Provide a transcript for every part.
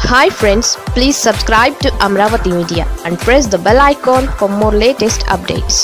hi friends please subscribe to Amaravati media and press the bell icon for more latest updates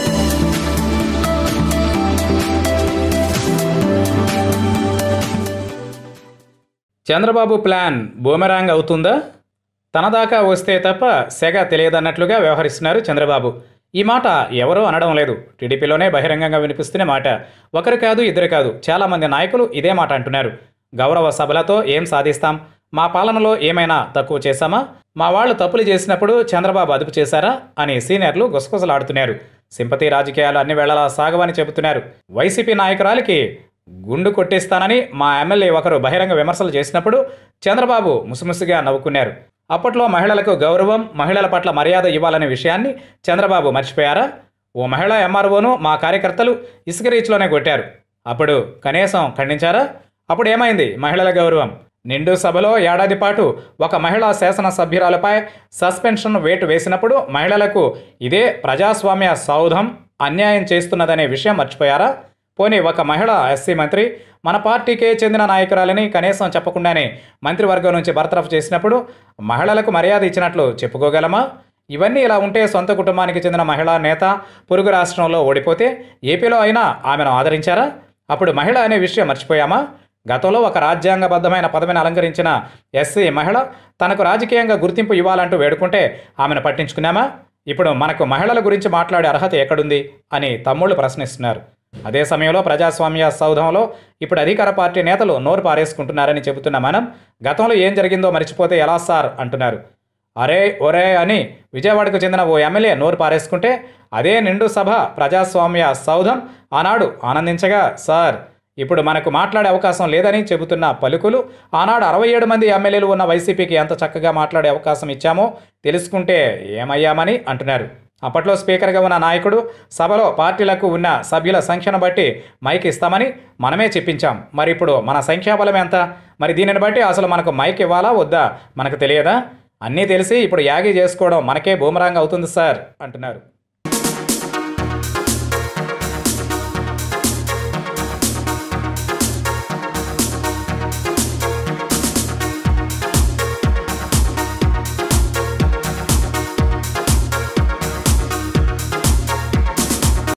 Chandrababu plan boomerang అవుతుందా తన దాకా వస్తే తప్ప సెగ తెలియదన్నట్లుగా వ్యవహరిస్తున్నారు చంద్రబాబు ఈ మాట ఎవరూ అనడం లేదు టీడీపీలోనే బహిరంగంగా వినిపిస్తున్న మాట ఒకరు కాదు ఇద్దరు కాదు చాలామంది నాయకులు ఇదే మాట అంటున్నారు గౌరవ సభలతో ఏం సాధిస్తాం మా పాలనలో ఏమైనా తక్కువ చేశామా మా వాళ్ళు తప్పులు చేసినప్పుడు చంద్రబాబు అదుపు చేశారా అని సీనియర్లు గుసగుసలాడుతున్నారు సింపతి రాజకీయాలు అన్ని వేళలా సాగవని చెబుతున్నారు వైసీపీ నాయకురాలికి గుండు కొట్టేస్తానని మా ఎమ్మెల్యే ఒకరు బహిరంగ విమర్శలు చేసినప్పుడు చంద్రబాబు ముసుముసుగా నవ్వుకున్నారు అప్పట్లో మహిళలకు గౌరవం మహిళల పట్ల మర్యాద ఇవ్వాలనే విషయాన్ని చంద్రబాబు మర్చిపోయారా ఓ మహిళా ఎంఆర్ఓను మా కార్యకర్తలు ఇసుక రీచ్లోనే కొట్టారు అప్పుడు కనీసం ఖండించారా అప్పుడు ఏమైంది మహిళల గౌరవం నిండు సభలో ఏడాది పాటు ఒక మహిళా శాసనసభ్యురాలపై సస్పెన్షన్ వేటు వేసినప్పుడు మహిళలకు ఇదే ప్రజాస్వామ్య సౌధం అన్యాయం చేస్తున్నదనే విషయం మర్చిపోయారా పోనీ ఒక మహిళ ఎస్సీ మంత్రి మన పార్టీకే చెందిన నాయకురాలని కనీసం చెప్పకుండానే మంత్రివర్గం నుంచి బర్తరఫ్ చేసినప్పుడు మహిళలకు మర్యాద ఇచ్చినట్లు చెప్పుకోగలమా ఇవన్నీ ఇలా ఉంటే సొంత కుటుంబానికి చెందిన మహిళా నేత పొరుగు రాష్ట్రంలో ఓడిపోతే ఏపీలో అయినా ఆమెను ఆదరించారా అప్పుడు మహిళ అనే విషయం మర్చిపోయామా గతంలో ఒక రాజ్యాంగబద్ధమైన పదవిని అలంకరించిన ఎస్సీ మహిళ తనకు రాజకీయంగా గుర్తింపు ఇవ్వాలంటూ వేడుకుంటే ఆమెను పట్టించుకున్నామా ఇప్పుడు మనకు మహిళల గురించి మాట్లాడే అర్హత ఎక్కడుంది అని తమ్ముళ్ళు ప్రశ్నిస్తున్నారు అదే సమయంలో ప్రజాస్వామ్య సౌధంలో ఇప్పుడు అధికార పార్టీ నేతలు నోరు పారేసుకుంటున్నారని చెబుతున్న మనం గతంలో ఏం జరిగిందో మర్చిపోతే ఎలా సార్ అంటున్నారు అరే ఒరే అని విజయవాడకు చెందిన ఓ ఎమ్మెల్యే నోరు పారేసుకుంటే అదే నిండు సభ ప్రజాస్వామ్య సౌధం ఆనాడు ఆనందించగా సార్ ఇప్పుడు మనకు మాట్లాడే అవకాశం లేదని చెబుతున్న పలుకులు ఆనాడు అరవై ఏడు మంది ఎమ్మెల్యేలు ఉన్న వైసీపీకి ఎంత చక్కగా మాట్లాడే అవకాశం ఇచ్చామో తెలుసుకుంటే ఏమయ్యామని అంటున్నారు అప్పట్లో స్పీకర్గా ఉన్న నాయకుడు సభలో పార్టీలకు ఉన్న సభ్యుల సంఖ్యను బట్టి మైక్ ఇస్తామని మనమే చెప్పించాం మరి ఇప్పుడు మన సంఖ్యాబలం ఎంత మరి దీనిని బట్టి అసలు మనకు మైక్ ఇవ్వాలా వద్దా మనకు తెలియదా అన్నీ తెలిసి ఇప్పుడు యాగి చేసుకోవడం మనకే బూమరాంగ్ అవుతుంది సార్ అంటున్నారు